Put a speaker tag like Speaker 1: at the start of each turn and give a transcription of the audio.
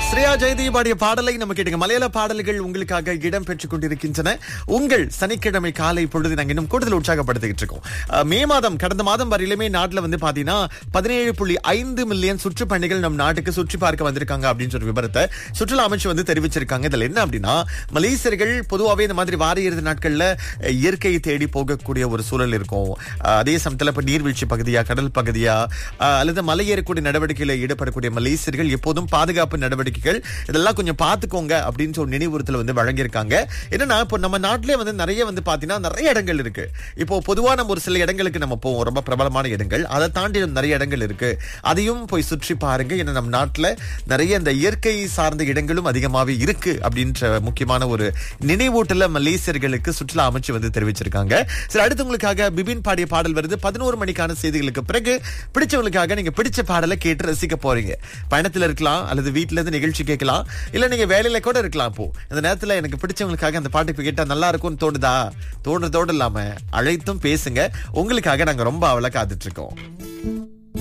Speaker 1: ஸ்ரேயா ஜெயதீப் பாடிய பாடலை நம்ம கேட்டுங்க மலையாள பாடல்கள் உங்களுக்காக இடம் பெற்றுக் கொண்டிருக்கின்றன உங்கள் சனிக்கிழமை காலை பொழுது நாங்க இன்னும் கூடுதல் உற்சாகப்படுத்திக்கிட்டு இருக்கோம் அஹ், மே மாதம் கடந்த மாதம் வரையிலுமே நாட்டுல வந்து பாத்தீங்கன்னா பதினேழு புள்ளி ஐந்து மில்லியன் சுற்றுப்பயணிகள் நம் நாட்டுக்கு சுற்றி பார்க்க வந்திருக்காங்க அப்படின்னு சொல்ற விவரத்தை சுற்றுலா அமைச்சு வந்து தெரிவிச்சிருக்காங்க இதுல என்ன அப்படின்னா மலேசியர்கள் பொதுவாகவே இந்த மாதிரி வார இறுதி நாட்கள்ல அஹ், இயற்கையை தேடி போகக்கூடிய ஒரு சூழல் இருக்கும் அஹ், அதே சமயத்துல இப்ப நீர்வீழ்ச்சி பகுதியா கடல் பகுதியா அஹ், அல்லது மலையேறக்கூடிய நடவடிக்கையில ஈடுபடக்கூடிய மலேசியர்கள் எப்போதும் பாதுகாப்பு நடவடிக்கைகள் இதெல்லாம் கொஞ்சம் பார்த்துக்கோங்க அப்படின்னு சொல்லி நினைவுறுத்தல் வந்து வழங்கியிருக்காங்க என்னன்னா இப்போ நம்ம நாட்டிலே வந்து நிறைய வந்து பாத்தீங்கன்னா நிறைய இடங்கள் இருக்கு இப்போ பொதுவா நம்ம ஒரு சில இடங்களுக்கு நம்ம போவோம் ரொம்ப பிரபலமான இடங்கள் அதை தாண்டி நிறைய இடங்கள் இருக்கு அதையும் போய் சுற்றி பாருங்க ஏன்னா நம்ம நாட்டுல நிறைய இந்த இயற்கை சார்ந்த இடங்களும் அதிகமாவே இருக்கு அப்படின்ற முக்கியமான ஒரு நினைவூட்டல மலேசியர்களுக்கு சுற்றுலா அமைச்சு வந்து தெரிவிச்சிருக்காங்க சரி அடுத்து உங்களுக்காக பிபின் பாடிய பாடல் வருது பதினோரு மணிக்கான செய்திகளுக்கு பிறகு பிடிச்சவங்களுக்காக நீங்க பிடிச்ச பாடலை கேட்டு ரசிக்க போறீங்க பயணத்துல இருக்கலாம் அல்லது வீட்ல இருந்து நிகழ்ச்சி கேட்கலாம் இல்ல நீங்க வேலையில கூட இருக்கலாம் இப்போ இந்த நேரத்துல எனக்கு பிடிச்சவங்களுக்காக அந்த பாட்டு இப்ப கேட்டா நல்லா இருக்கும்னு தோணுதா தோணுறதோடு இல்லாம அழைத்தும் பேசுங்க உங்களுக்காக நாங்க ரொம்ப அவளை காத்துட்டு இருக்கோம்